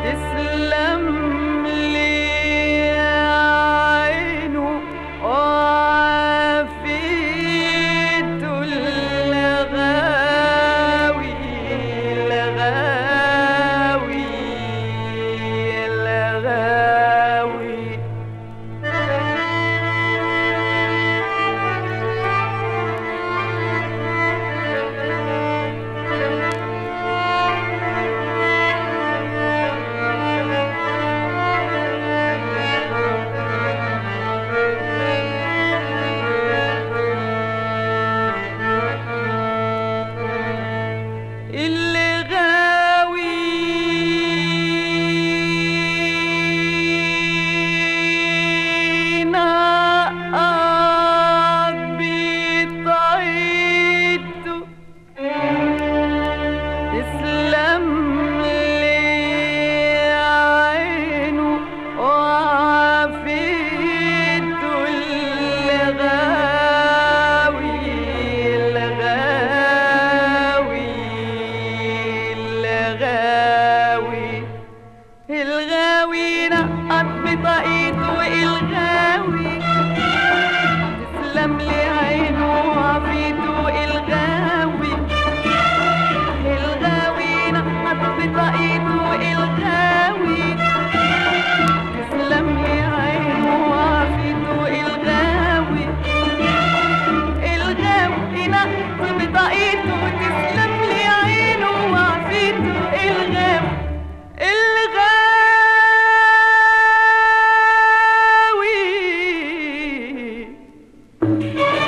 تسلم لي عينه وعافيته الغاوي الغاوي الغاوي اللي غاوي نقط بطايته تسلم لي عينه وعافيته الغاوي الغاوي الغاوي الغاوي نقط بطاقيته الغاوي تسلم لي عينه وعافيته الغاوي الغاوي نقط بطاقيته الغاوي تسلم لي عينه وعافيته الغاوي الغاوي نقط بطاقيته تسلم لي عينه وعافيته الغاوي الغاوي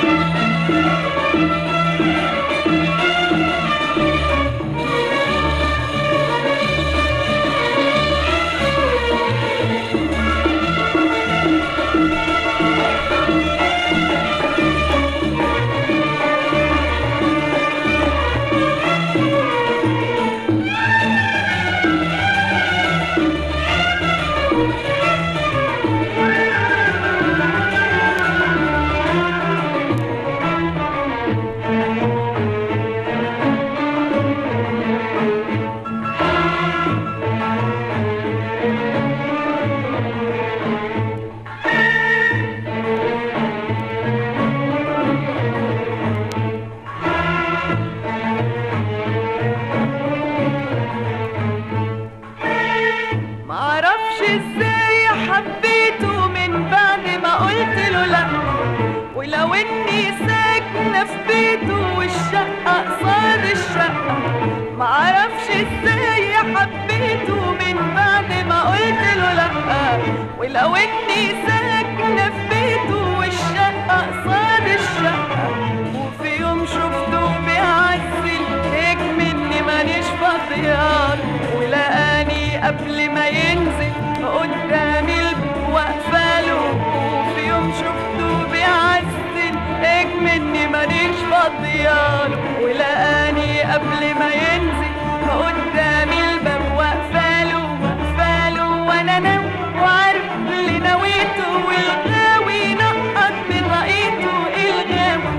معرفش ازاي حبيته من بعد ما قلت له لا ولو اني ساكنة في بيته والشقة قصاد الشقة معرفش ازاي حبيته من بعد ما قلت له لا ولو اني ساكنة في بيته والشقة قصاد الشقة وفي يوم شفته بيعزل هيك مني مانيش فاضيان ولقاني قبل ما ينزل قدام الباب واقفاله وفي يوم شفته بيعزل هيك مني مانيش فاضيان ولقاني قبل ما ينزل قدام الباب واقفاله واقفاله وانا ناوي وعارف اللي نويته والغاوي نقط بطاقيته الغاوي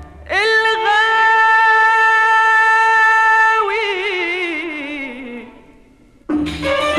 الغاوي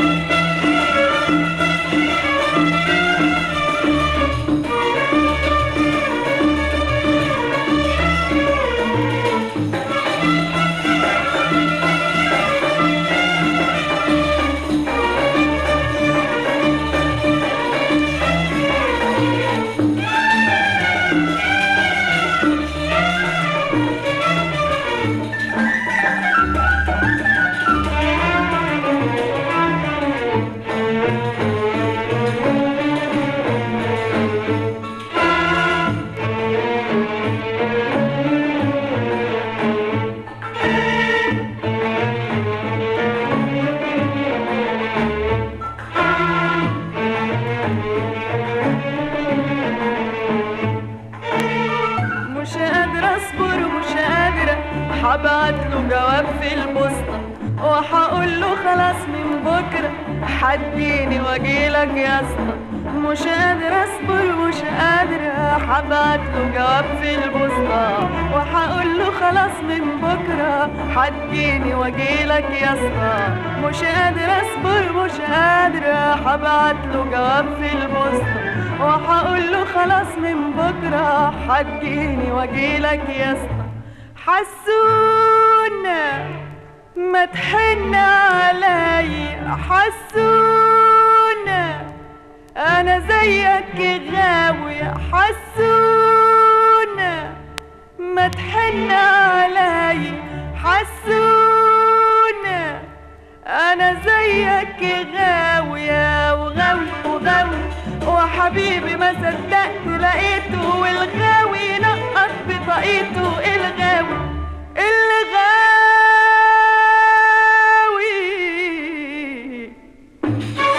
مش قادرة اصبر ومش قادرة هبعت له جواب في البوسطة وهقول له خلاص من بكرة حديني واجيلك يا اسطى مش قادرة اصبر مش قادرة هبعت له جواب في البوسطة وهقول له خلاص من بكرة حديني واجيلك يا اسطى مش قادرة اصبر مش هبعت له جواب في البوسطة وهقول له خلاص من بكرة هتجيني واجيلك يا اسطى حسونا ما تحن علي حسونا انا زيك غاوي حسونا ما تحن علي حسونا انا زيك غاوية وغاوي وغاوي وحبيبي ما صدقت لقيته والغاوي نقص بطاقيته الغاوي الغاوي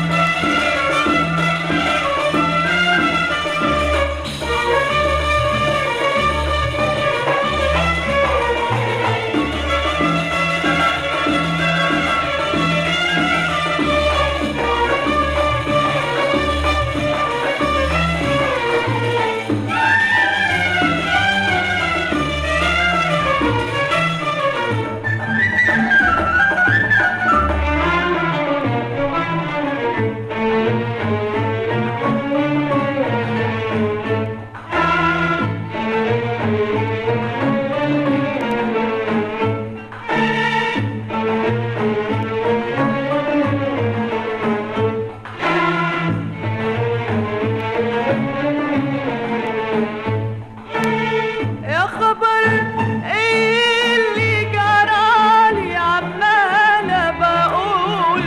يا خبر ايه اللي جرالي عمالة بقول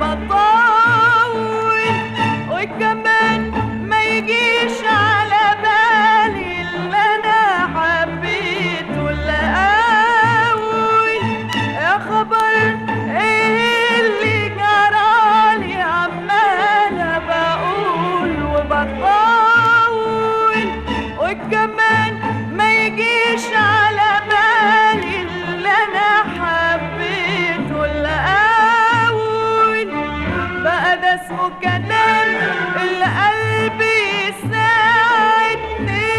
وبطول وكمان ما يجيش على بالي اللي انا حبيته الاول يا خبر ايه اللي جرالي عمالة بقول وبطول وكمان ما يجيش على بالي اللي انا حبيته الاول بقى ده اسمه كلام القلب يساعدني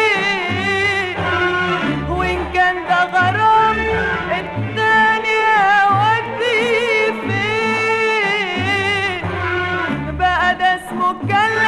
وان كان ده غرام التاني اودي فين بقى ده اسمه كلام